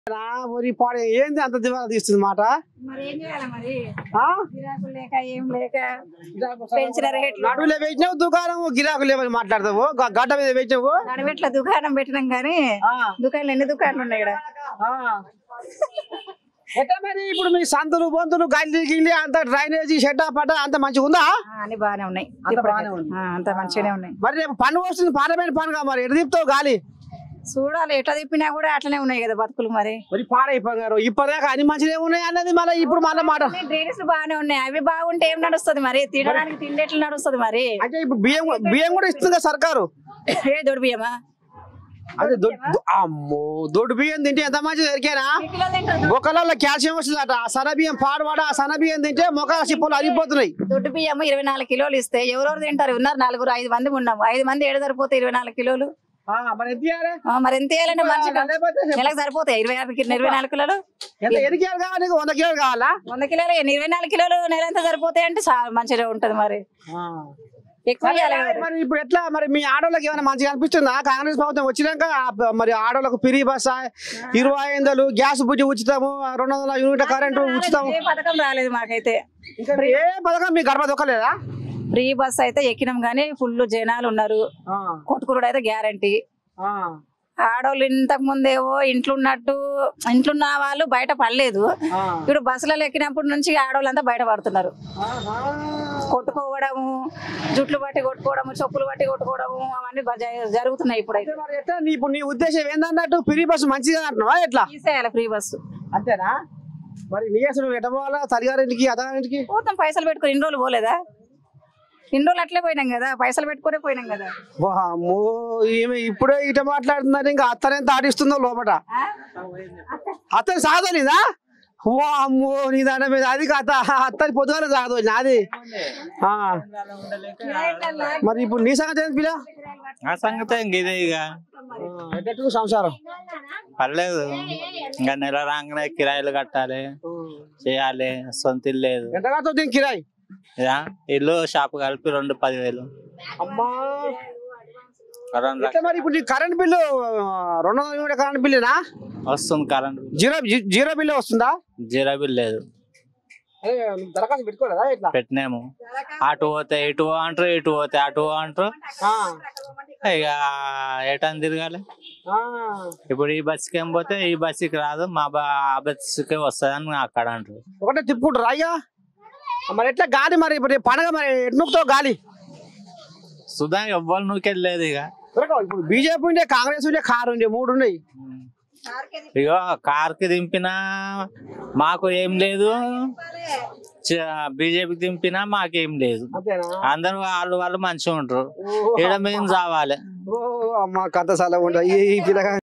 నా మరి పాడు ఏంది అంత దివాలా తీస్తుంది మాట మరి ఏం చేయాలి మరి ఆ? గిరాకులు లేక ఏం లేక పెంచిన రేట్లు నడువులే వేసినావు దుకాణం గిరాకు లేవని మాట్లాడతావు గ- గడ్డ మీద వేసినావు నడివెట్ల దుకాణం పెట్టినాం కానీ ఆ, దుకాణాలు ఎన్ని దుకాణాలు ఉన్నాయి ఇక్కడ ఆ. ఎట్లా మరి ఇప్పుడు మీ సంతులు బొంతులు గల్లి గిల్లి అంత డ్రైనేజీ షెడ్డా పడ్డ అంత మంచిగా ఉందా ఆ, అన్ని బాగానే ఉన్నాయి అంత ఇప్పటికైతే. బాగానే ఉంది. ఆ, అంత మంచిగానే ఉన్నాయి మరి రేపు పన్ను వస్తుంది పాడమైన పనుగా మరి ఎటు తిప్పుతావు గాలి చూడాలి ఎట్లా తిప్పినా కూడా అట్లనే ఉన్నాయి కదా బతుకులు మరి మరి పాడైపోయారు ఇప్పటిదాకా అన్ని మంచిగా ఉన్నాయి అన్నది మళ్ళీ ఇప్పుడు మళ్ళీ మాట డ్రైనేజ్ బాగానే ఉన్నాయి అవి బాగుంటే ఏం నడుస్తుంది మరి తినడానికి తిండి ఎట్లా నడుస్తుంది మరి అంటే ఇప్పుడు బియ్యం బియ్యం కూడా ఇస్తుంది కదా సర్కారు ఏ దొడి బియ్యమా అదే దొ- దొ- అమ్మో దొడ్డు బియ్యం తింటే ఎంత మంచిది ఎరికేనా కిలో తింటారు మొక్కలలో కాల్షియం వస్తుందట ఆ సన్న బియ్యం పాడవాడ ఆ సన్న బియ్యం తింటే మొక్కల చిప్పులు అరిగిపోతున్నాయి దొడ్డు బియ్యం ఇరవై నాలుగు కిలోలు ఇస్తే ఎవరెవరు తింటారు ఉన్నారు నలుగురు ఐదు మంది ఉన్నాము ఐదు మంది ఏడు సరిపోతే ఇరవై నాలుగు కిలోలు ఆ, మరి ఎంత ఇయ్యాలి? ఆ, మరి ఎంత వేయాలంటే మంచిగా లేకపోతే నెలకు సరిపోతాయి ఇరవై నాలుగు కి- ఇరవై నాలుగు కిలోలు ఎంత ఎన్ని కిలోలు కావాలి నీకు వంద కిలోలు కావాలా వంద కిలోలు ఇరవై నాలుగు కిలోలు నెల ఎంత సరిపోతాయి అంటే చాలా మంచిగా ఉంటది మరి ఎక్కువ ఇయ్యాలి కదా. మరి ఇప్పుడు ఎట్లా మరి మీ ఆడోళ్ళకి ఏమైనా మంచిగా అనిపిస్తుందా కాంగ్రెస్ ప్రభుత్వం వచ్చినాక ఆ, మరి ఆడోళ్ళకు పిరి బస్ ఇరవై ఐదు గ్యాస్ బుజ్జి ఉచితము రెండు వందల యూనిట్ కరెంటు ఉచితం ఏ పథకం రాలేదు మాకైతే ఇంకా ఏ పథకం మీ గడప దొక్కలేదా ఫ్రీ బస్ అయితే ఎక్కినాం కానీ ఫుల్ జనాలు ఉన్నారు ఆ, కొట్టుకురుడు అయితే గ్యారంటీ ఆ, ఆడోళ్ళు ఇంతకు ముందేవో ఇంట్లో ఉన్నట్టు ఇంట్లో ఉన్న వాళ్ళు బయట పడలేదు ఆ. ఇప్పుడు బస్సులలో ఎక్కినప్పటి నుంచి ఆడవాళ్ళంతా బయట పడుతున్నారు ఆహా. కొట్టుకోవడము జుట్లు బట్టి కొట్టుకోవడము చెప్పులు బట్టి కొట్టుకోవడము అవన్నీ బ- జ- జరుగుతున్నాయి ఇప్పుడైతే మరి ఎట్లా నీ ఇప్పుడు నీ ఉద్దేశం ఏందన్నట్టు పిరి బస్సు మంచిగా అంటున్నావా ఎట్లా తీసేయాలి ఫ్రీ బస్సు అంతేనా మరి నీ అసలు ఎట్ట పోవాలా తల్లిగారింటికి అత్తగారింటికి పోతాం పైసలు పెట్టుకుని ఇన్ని రోజులు పోలేదా ఇన్ని రోజులు అట్లే పోయినాం కదా పైసలు పెట్టుకునే పోయినాం కదా వామ్మో ఈమె ఇప్పుడే ఇట మాట్లాడుతున్నారు ఇంకా అత్తనేంత ఆడిస్తుందో లోపట అత్తని సాధనిదా వామ్మో నీ దాని మీద అది కథ అత్తని పొద్దుగానే సాధు నాది ఆ. మరి ఇప్పుడు నీ సంగతి ఏంది పిల్ల ఆ సంగతే ఇంక ఇదే ఇక ఎట్టకు సంసారం పర్లేదు ఇంకా నెల రాగానే కిరాయిలు కట్టాలి చేయాలి సొంత ఇల్లు లేదు ఎంత కడుతుంది దీనికి కిరాయి ఇదా ఇల్లు షాప్ కలిపి రెండు పదివేలు అమ్మా రెండు ఎట్లా మరి ఇప్పుడు నీ కరెంట్ బిల్లు ఆ, రెండు వందల యూనిట్ కరెంట్ బిల్లునా వస్తుంది కరెంట్ జీరో జీ- జీరో బిల్లు వస్తుందా జీరో బిల్ లేదు అదే నువ్వు దరఖాస్తు పెట్టుకోలేదా ఇట్లా పెట్టినాము అటు పోతే ఇటు పో అంటారు ఇటు పోతే అటు పో అంటారు ఆ, ఇక ఏటని తిరగాలి ఆ. ఇప్పుడు ఈ బస్సుకి ఏం పోతే ఈ బస్సుకి రాదు మా బా ఆ బస్సుకే వస్తుందని అక్కడ అంటారు ఒకటే తిప్పుకుంటారు అయ్యా మరి ఎట్లా గాలి మరి ఇప్పుడు రేపు పండగ మరి ఎట్నుకుతావు గాలి సుధా ఎవ్వరు నూకెళ్ళలేదు ఇక దొరకవు. ఇప్పుడు బీజేపీ ఉండే కాంగ్రెస్ ఉండే కారు ఉండే మూడు ఉన్నాయి ఇగో కార్కి దింపినా మాకు ఏం లేదు బీజేపీకి దింపినా మాకేం లేదు అంతేనా అందరూ వాళ్ళు వాళ్ళు మంచిగా ఉంటారు ఈడ మేము చావాలి ఓ అమ్మ కథ చాలా ఉంటాయి ఈ పిల్లగా